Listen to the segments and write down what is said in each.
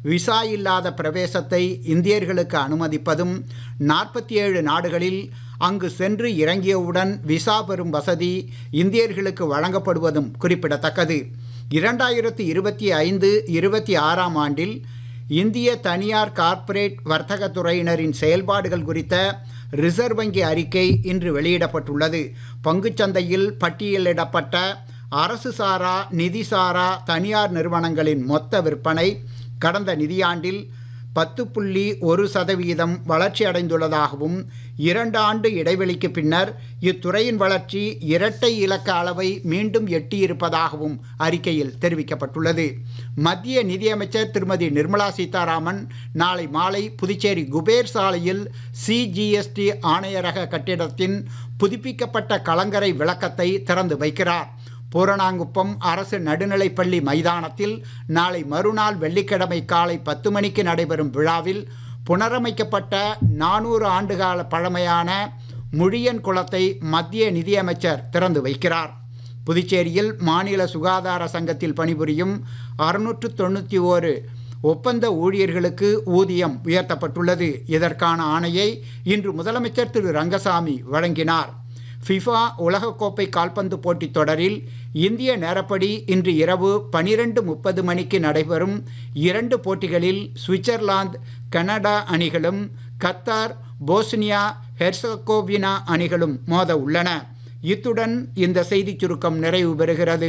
visa இல்லாத பிரவேசத்தை இந்தியர்களுக்கு அனுமதிப்பதும் நாற்பத்தி ஏழு நாடுகளில் அங்கு சென்று இறங்கியவுடன் விசா பெறும் வசதி இந்தியர்களுக்கு வழங்கப்படுவதும் குறிப்பிடத்தக்கது இரண்டாயிரத்தி இருபத்தி ஐந்து இருபத்தி ஆறாம் ஆண்டில் இந்திய தனியார் கார்ப்பரேட் வர்த்தகத் துறையினரின் செயல்பாடுகள் குறித்த ரிசர்வ் வங்கி அறிக்கை இன்று வெளியிடப்பட்டுள்ளது பங்குச்சந்தையில் பட்டியலிடப்பட்ட அரசு சாரா நிதி சாரா தனியார் நிறுவனங்களின் மொத்த விற்பனை கடந்த நிதியாண்டில் பத்து புள்ளி ஒரு சதவீதம் வளர்ச்சி அடைந்துள்ளதாகவும் இரண்டு ஆண்டு இடைவெளிக்கு பின்னர் இத்துறையின் வளர்ச்சி இரட்டை இலக்க அளவை மீண்டும் எட்டியிருப்பதாகவும் அறிக்கையில் தெரிவிக்கப்பட்டுள்ளது மத்திய நிதியமைச்சர் திருமதி நிர்மலா சீதாராமன் நாளை மாலை புதுச்சேரி குபேர் சாலையில் சிஜிஎஸ்டி ஆணையரக கட்டிடத்தின் புதுப்பிக்கப்பட்ட கலங்கரை விளக்கத்தை திறந்து வைக்கிறார் பூரணாங்குப்பம் அரசு நடுநிலைப்பள்ளி மைதானத்தில் நாளை மறுநாள் வெள்ளிக்கிழமை காலை பத்து மணிக்கு நடைபெறும் விழாவில் புனரமைக்கப்பட்ட நானூறு ஆண்டுகால பழமையான முழியன் குளத்தை மத்திய நிதியமைச்சர் திறந்து வைக்கிறார் புதுச்சேரியில் மாநில சுகாதார சங்கத்தில் பணிபுரியும் அறுநூற்று தொண்ணூற்றி ஓரு ஒப்பந்த ஊழியர்களுக்கு ஊதியம் உயர்த்தப்பட்டுள்ளது இதற்கான ஆணையை இன்று முதலமைச்சர் திரு ரங்கசாமி வழங்கினார் ஃபிஃபா உலகக்கோப்பை கால்பந்து போட்டித் தொடரில் இந்திய நேரப்படி இன்று இரவு பனிரெண்டு முப்பது மணிக்கு நடைபெறும் இரண்டு போட்டிகளில் சுவிட்சர்லாந்து கனடா அணிகளும் கத்தார் போஸ்னியா ஹெர்சகோவினா அணிகளும் மோத உள்ளன இத்துடன் இந்த செய்திச் சுருக்கம் நிறைவு பெறுகிறது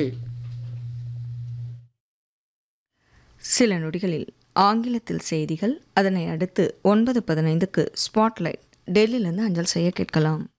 சில நொடிகளில் ஆங்கிலத்தில் செய்திகள் அதனை அடுத்து ஒன்பது பதினைந்துக்கு ஸ்பாட்லைட் டெல்லியிலிருந்து அஞ்சல் செய்ய கேட்கலாம்